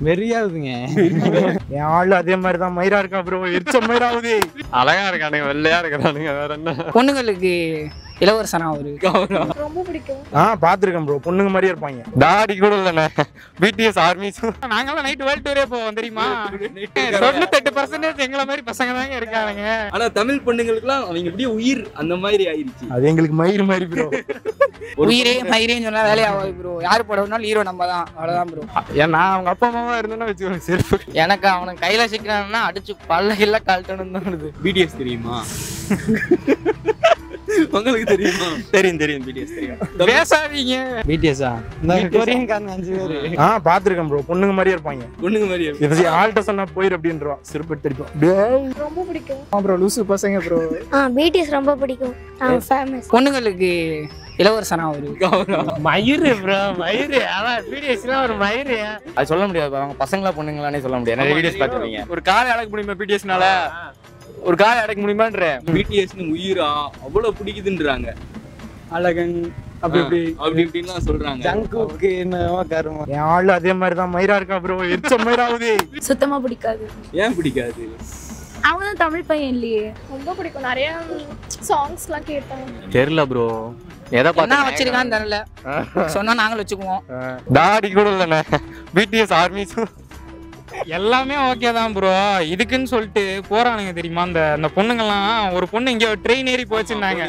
வெறியாகுதுங்க என் ஆள் அதே மாதிரி தான் மயிரா இருக்கா ப்ரோ எரிச்ச மயிராகுது அழகா இருக்கானுங்க வெள்ளையா இருக்கிறானுங்க வேற என்ன பொண்ணுங்களுக்கு இளவரசனா அவரு ரொம்ப பிடிக்கும் ஆ பார்த்துருக்கேன் ப்ரோ பொண்ணுங்க மாதிரியே இருப்பாங்க தாடி கூட இல்லைண்ணே பிடிஎஸ் ஆர்மிஸ் நாங்கெல்லாம் நைட் வேர்ல்ட் டூரே போவோம் தெரியுமா தொண்ணூத்தெட்டு பர்சன்டேஜ் எங்களை மாதிரி பசங்க தாங்க இருக்கானுங்க ஆனா தமிழ் பொண்ணுங்களுக்குலாம் அவங்க இப்படியே உயிர் அந்த மாதிரி ஆயிருச்சு அது எங்களுக்கு மயிர் மாதிரி ப்ரோ உயிரே மயிரேன்னு சொன்னா வேலையாகாது ப்ரோ யார் போடணும்னாலும் ஹீரோ நம்ம தான் அவ்வளவுதான் ப்ரோ ஏன் நான் அவங்க அப்பா அம்மாவா இருந்தேன்னா வச்சுக்கோங்க செருப்பு எனக்கு அவனுக்கு கையில சிக்கிறான்னா அடிச்சு பல்ல இல்ல கழட்டணும் தோணுது பிடிஎஸ் தெரியுமா உங்களுக்கு தெரியுமா தெரியும் தெரியும் பிடிஎஸ் தெரியும் பேசாதீங்க பிடிஎஸ்ஆ இந்த கொரியன் காரங்க அஞ்சு பேரு ஆ பார்த்துருக்கேன் ப்ரோ பொண்ணுங்க மாதிரியே இருப்பாங்க பொண்ணுங்க மாதிரி இது ஆள்கிட்ட சொன்னா போயிரு அப்படின்றவா செருப்பு எடுத்து அடிப்போம் ரொம்ப பிடிக்கும் ப்ரோ லூசு பசங்க ப்ரோ ஆ பிடிஎஸ் ரொம்ப பிடிக்கும் நான் ஃபேமஸ் பொண்ணுங்களுக்கு இளவரசனா அவரு மயிறு ப்ரோ மயிறு அதான் பிடிஎஸ்லாம் ஒரு மயிறு அது சொல்ல முடியாது அவங்க பசங்களா பொண்ணுங்களானே சொல்ல முடியாது நிறைய வீடியோஸ் பார்த்துருப்பீங்க ஒரு காரை அடக்க முடியுமா பிடிஎஸ்னால ஒரு காரை அடக்க முடியுமான்ற பிடிஎஸ்னு உயிரா அவ்வளவு பிடிக்குதுன்றாங்க அழகன் அப்படி இப்படி அப்படி இப்படின்லாம் சொல்றாங்க ஜங்குக்கு என்னவோ கருமம் என் ஆள் அதே மாதிரி தான் மயிரா இருக்கா ப்ரோ எரிச்ச மயிராகுது சுத்தமா பிடிக்காது ஏன் பிடிக்காது அவங்க தான் தமிழ் பையன் இல்லையே ரொம்ப பிடிக்கும் நிறைய சாங்ஸ்லாம் கேட்டேன் தெரியல ப்ரோ எதை என்ன பார்த்து வச்சிருக்கான்னு தெரியல சொன்னா நாங்களும் வச்சுக்குவோம் தாடி கூட இல்லைண்ணே பிடிஎஸ் ஆர்மிஸ் எல்லாமே ஓகே தான் ப்ரோ இதுக்குன்னு சொல்லிட்டு போறானுங்க தெரியுமா அந்த அந்த பொண்ணுங்கெல்லாம் ஒரு பொண்ணு இங்க ட்ரெயின் ஏறி போச்சுன்னாங்க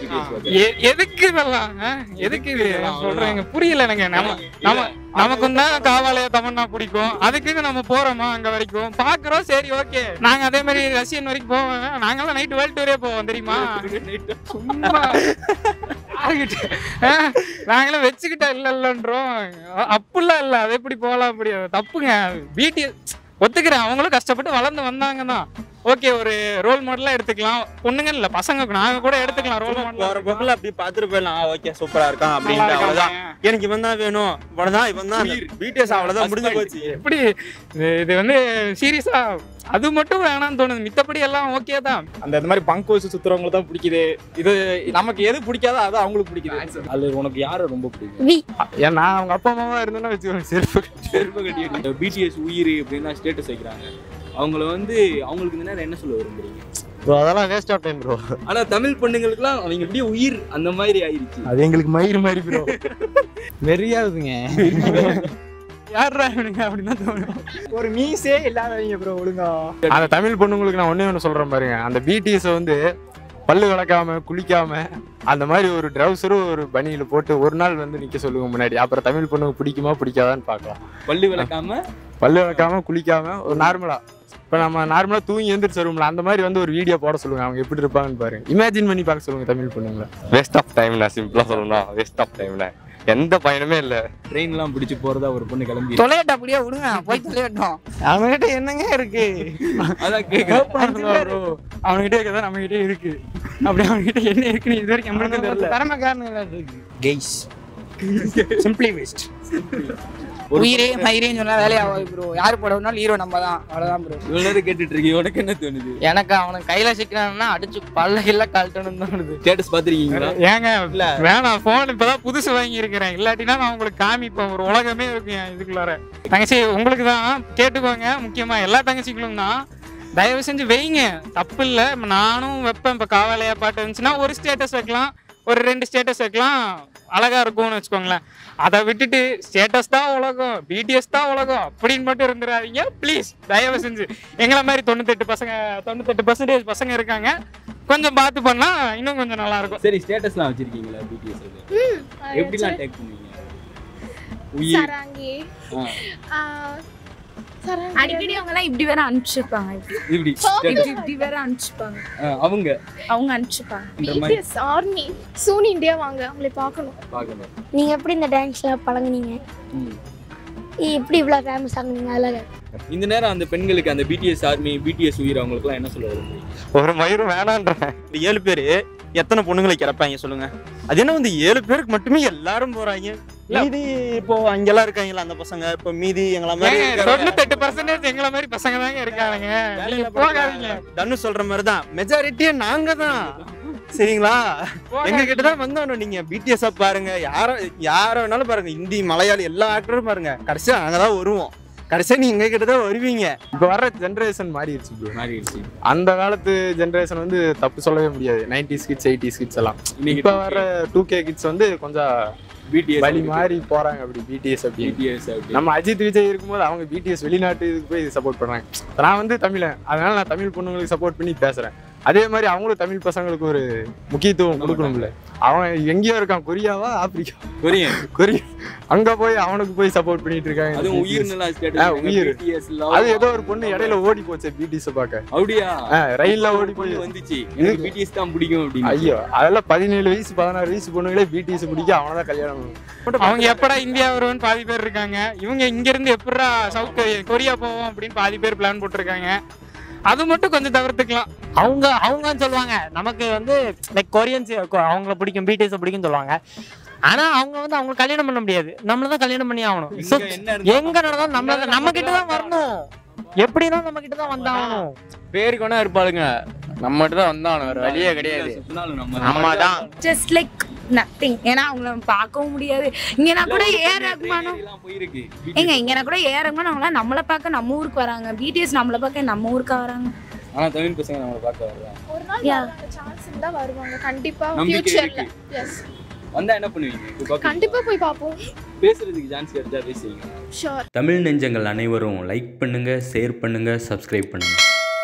எ- எதுக்கு இதெல்லாம் ஆ? எதுக்கு இது சொல்றேங்க புரியல எனக்கு நம்ம நம்ம நமக்கும் தான் காவாலய தமன்னா பிடிக்கும் அதுக்குன்னு நம்ம போறோமா அங்க வரைக்கும் பாக்குறோம் சரி ஓகே நாங்க அதே மாதிரி ரஷ்யன் வரைக்கும் போவோம் நாங்கெல்லாம் நைட் வேர்ல்ட் டூரே போவோம் தெரியுமா சும்மா யாருகிட்ட? ஆ? நாங்களாம் வச்சுக்கிட்டா இல்ல இல்லன்றோம் அப்படிலாம் இல்ல அது எப்படி போகலாம் முடியாது தப்புங்க பிடி ஒத்துக்கிறேன் அவங்களும் கஷ்டப்பட்டு வளர்ந்து வந்தாங்க தான் ஓகே ஒரு ரோல் மாடலா எடுத்துக்கலாம் பொண்ணுங்க இல்ல பசங்க நாங்க கூட எடுத்துக்கலாம் ரோல் போற மாடல் போக்குல அப்படி பாத்துட்டு போயிடலாம் ஓகே சூப்பரா இருக்கான் அப்படின்ட்டு அவ்வளவுதான் எனக்கு இவன் தான் வேணும் இவன் தான் இவன் தான் பிடிஎஸ் அவ்வளவுதான் முடிஞ்சு போச்சு எப்படி இது- இது வந்து சீரியஸா அது மட்டும் வேணாம்னு தோணுது மித்தபடி எல்லாம் ஓகே தான் அந்த இந்த மாதிரி பங்கு வச்சு சுத்துறவங்க தான் பிடிக்குது இது நமக்கு எது பிடிக்காதோ அது அவங்களுக்கு பிடிக்குது அது உனக்கு யாரை ரொம்ப பிடிக்கும் வி ஏன் நான் அவங்க அப்பா அம்மாவா இருந்தேன்னா வச்சுக்கோங்க செருப்பு செருப்பு கட்டிட்டு பிடிஎஸ் உயிர் அப்படின்னா ஸ்டேட்டஸ் வைக்கிறாங்க அவங்கள வந்து அவங்களுக்கு இந்த நேரம் என்ன சொல்ல விரும்புறீங்க ப்ரோ அதெல்லாம் வேஸ்ட் ஆஃப் டைம் ப்ரோ ஆனா தமிழ் பொண்ணுங்களுக்குலாம் அவங்க இப்படியே உயிர் அந்த மாதிரி ஆயிருச்சு அது எங்களுக்கு மயிர் மாதிரி ப்ரோ வெறியாகுதுங்க யாரா இவனுங்க அப்படின்னு தான் தோணும் ஒரு மீசே இல்லாதவங்க ப்ரோ ஒழுங்கா அந்த தமிழ் பொண்ணுங்களுக்கு நான் ஒண்ணே ஒன்று சொல்றேன் பாருங்க அந்த பிடிஎஸ் வந்து பல்லு விளக்காம குளிக்காம அந்த மாதிரி ஒரு ட்ரௌசரும் ஒரு பனியில போட்டு ஒரு நாள் வந்து நிக்க சொல்லுங்க முன்னாடி அப்புறம் தமிழ் பொண்ணுங்க பிடிக்குமா பிடிக்காதான்னு பார்க்கலாம் பள்ளி விளக்காம பல்லு விளக்காம குளிக்காம ஒரு நார்மலா இப்போ நம்ம நார்மலா தூங்கி எந்திரிச்சு வருவோம்ல அந்த மாதிரி வந்து ஒரு வீடியோ போட சொல்லுங்க அவங்க எப்படி இருப்பாங்கன்னு பாருங்க இமேஜின் பண்ணி பார்க்க சொல்லுங்க தமிழ் பொண்ணுங்கள வேஸ்ட் ஆஃப் டைம் நான் சிம்பிளா சொல்லணும் வேஸ்ட் ஆஃப் டைம்ல எந்த பயனுமே இல்லை ட்ரெயின் எல்லாம் பிடிச்சு போறதா ஒரு பொண்ணு கிளம்பி தொலையட்ட அப்படியே விடுங்க போய் தொலையட்டும் அவன்கிட்ட என்னங்க இருக்கு அதான் கேக்குறேன் ப்ரோ அவன்கிட்ட இருக்கதா நம்ம கிட்டே இருக்கு அப்படி அவன்கிட்ட என்ன இருக்குன்னு இது வரைக்கும் நம்மளுக்கும் தெரியல திறமைக்காரங்க இருக்கு கெய்ஸ் சிம்பிளி வேஸ்ட் உயிரே மயிரேன்னு சொன்னா வேலையாகாது ப்ரோ யார் போடணும்னாலும் ஹீரோ நம்ம தான் அவ்வளவுதான் ப்ரோ இவ்வளவு நேரம் கேட்டுட்டு இருக்கீங்க உனக்கு என்ன தோணுது எனக்கு அவனுக்கு கையில சிக்கிறான்னா அடிச்சு பல்ல இல்ல கழட்டணும் தோணுது ஸ்டேட்டஸ் பாத்திருக்கீங்களா ஏங்க வேணாம் போன் இப்பதான் புதுசு வாங்கி இருக்கிறேன் இல்லாட்டினா நான் உங்களுக்கு காமிப்பேன் ஒரு உலகமே இருக்கு என் இதுக்குள்ளார தங்கச்சி உங்களுக்கு தான் கேட்டுக்கோங்க முக்கியமா எல்லா தங்கச்சிகளும் தான் தயவு செஞ்சு வைங்க தப்பு இல்லை நானும் வைப்பேன் இப்போ காவாலையா பாட்டு இருந்துச்சுன்னா ஒரு ஸ்டேட்டஸ் வைக்கலாம் ஒரு ரெண்டு ஸ்டேட்டஸ் வைக்கலாம் அழகா இருக்கும்னு வச்சுக்கோங்களேன் அதை விட்டுட்டு ஸ்டேட்டஸ் தான் உலகம் பிடிஎஸ் தான் உலகம் அப்படின்னு மட்டும் இருந்துடாதீங்க ப்ளீஸ் தயவு செஞ்சு எங்களை மாதிரி தொண்ணூத்தெட்டு பசங்க தொண்ணூத்தெட்டு பர்சன்டேஜ் பசங்க இருக்காங்க கொஞ்சம் பார்த்து பண்ணா இன்னும் கொஞ்சம் நல்லா இருக்கும் சரி ஸ்டேட்டஸ்லாம் வச்சிருக்கீங்களா பிடிஎஸ் ம் எப்படிலாம் டேக் பண்ணுவீங்க உயிர் சராங்கி ஆ, ஆ, சராங்கி அடிக்கடி அவங்க எல்லாம் இப்படி வேற அனுப்பிச்சிருப்பாங்க இப்படி இப்படி இப்படி வேற அனுப்பிச்சிருப்பாங்க ஆ, அவங்க அவங்க அனுப்பிச்சிருப்பாங்க இந்த மாதிரி பிடிஎஸ் ஆர்மி சூன் இந்தியா வாங்க அவங்களை பார்க்கணும் பார்க்கணும் நீங்க எப்படி இந்த டான்ஸ்ல பழகுனீங்க ம். எப்படி இவ்வளவு ஃபேமஸ் ஆகுனீங்க அதில் இந்த நேரம் அந்த பெண்களுக்கு அந்த பிடிஎஸ் ஆர்மி பிடிஎஸ் உயிர் அவங்களுக்குலாம் என்ன சொல்ல விரும்புறீங்க ஒரு மயிரும் வேணான்றேன் இந்த ஏழு பேரு எத்தனை பொண்ணுங்களை கிறப்பாங்க சொல்லுங்க அது என்ன வந்து ஏழு பேருக்கு மட்டுமே எல்லாரும் போறாங்க மீதி இப்போ அங்கெல்லாம் இருக்காங்களா அந்த பசங்க இப்போ மீதி எங்கள மாதிரி ஏங்க, இருக்கிறவங்க- தொண்ணூத்தெட்டு பர்சன்டேஜ் எங்களை மாதிரி பசங்க தாங்க இருக்கானுங்க நீங்க போகாதீங்க தனுஷ் சொல்ற மாதிரி தான் மெஜாரிட்டியே நாங்க தான் சரிங்களா எங்க கிட்ட தான் வந்தோம் நீங்க பிடிஎஸ் பாருங்க யார யார வேணாலும் பாருங்க ஹிந்தி மலையாளி எல்லா ஆக்டரும் பாருங்க கடைசியா நாங்க தான் வருவோம் கடைசியா நீங்க எங்க கிட்ட தான் வருவீங்க இப்போ வர்ற ஜென்ரேஷன் மாறிடுச்சு ப்ரோ மாறிடுச்சு அந்த காலத்து ஜென்ரேஷன் வந்து தப்பு சொல்லவே முடியாது நைன்டி கிட்ஸ் எயிட்டி கிட்ஸ் எல்லாம் இன்னைக்கு இப்போ வர டூ கே கிட்ஸ் வந்து கொஞ்சம் பிடிஎஸ் வழி மாறி போறாங்க அப்படி பிடிஎஸ் அப்படி பிடிஎஸ் அப்படி நம்ம அஜித் விஜய் இருக்கும்போது அவங்க பிடிஎஸ் வெளிநாட்டு இதுக்கு போய் சப்போர்ட் பண்றாங்க இப்ப நான் வந்து தமிழன் அதனால நான் தமிழ் பொண்ணுங்களுக்கு சப்போர்ட் பண்ணி பேசுறேன் அதே மாதிரி அவங்களும் தமிழ் பசங்களுக்கு ஒரு முக்கியத்துவம் கொடுக்கணும்ல அவன் எங்கேயோ இருக்கான் கொரியாவா ஆப்பிரிக்கா கொரியன் கொரியா அங்க போய் அவனுக்கு போய் சப்போர்ட் பண்ணிட்டு இருக்காங்க அதுவும் BTS. உயிர் நல்லா ஆ, உயிர். பிடிஎஸ் அது ஏதோ ஒரு பொண்ணு இடையில ஓடி போச்சு பிடிஎஸ் பார்க்க அப்படியா ஆ, ரயில்ல ஓடி போய் பொண்ணு வந்துச்சு எனக்கு பிடிஎஸ் தான் பிடிக்கும் அப்படின்னு ஐயோ அதெல்லாம் பதினேழு வயசு பதினாறு வயசு பொண்ணுங்களே பிடிஎஸ் பிடிக்க அவனதான் கல்யாணம் பண்ணணும். அவங்க எப்படா இந்தியா வருவோம்னு பாதி பேர் இருக்காங்க இவங்க இங்க இருந்து எப்படா சவுத் கொரியா கொரியா போவோம் அப்படின்னு பாதி பேர் பிளான் போட்டிருக்காங்க அது மட்டும் கொஞ்சம் தவிர்த்துக்கலாம் அவங்க அவங்கன்னு சொல்லுவாங்க நமக்கு வந்து லைக் கொரியன்ஸ் அவங்கள பிடிக்கும் பிடிஎஸ் பிடிக்கும் சொல்லுவாங்க ஆனா அவங்க வந்து அவங்க கல்யாணம் பண்ண முடியாது நம்மள தான் கல்யாணம் பண்ணி ஆகணும் So, இங்க என்ன இருந்தாலும் எங்க நடந்தாலும் நம்மள தான் நம்ம கிட்ட தான் வரணும் எப்படின்னா நம்ம கிட்ட தான் வந்தாகணும் பேருக்கு வேணா இருப்பாளுங்க நம்ம மட்டும் தான் வந்தாலும் வேற வழியே கிடையாது சுத்தினாலும் நம்ம நம்ம தான் ஜஸ்ட் லைக் நத்திங் ஏன்னா அவங்கள பார்க்கவும் முடியாது இங்கன்னா கூட ஏ ரகுமானும் எல்லாம் போயிருக்கு ஏங்க இங்கன்னா கூட ஏ ரகுமான் அவங்கள நம்மளை பார்க்க நம்ம ஊருக்கு வராங்க பிடிஎஸ் நம்மளை பார்க்க நம்ம ஊருக்கு வராங்க ஆனா தமிழ் பசங்க நம்மளை பார்க்க வருவாங்க ஒரு நாள் Yeah. வராங்க சான்ஸ் இருந்தா வருவாங்க கண்டிப்பா நம்பிக்கை ஃபியூச்சர்ல இருக்கு. எஸ் வந்தா என்ன பண்ணுவீங்க போய் பார்ப்பீங்களா? கண்டிப்பா போய் பார்ப்போம் பேசுறதுக்கு சான்ஸ் கிடைச்சா பேசுவீங்க ஷோர் தமிழ் நெஞ்சங்கள் அனைவரும் லைக் பண்ணுங்க ஷேர் பண்ணுங்க சப்ஸ்கிரைப் பண்ணுங்க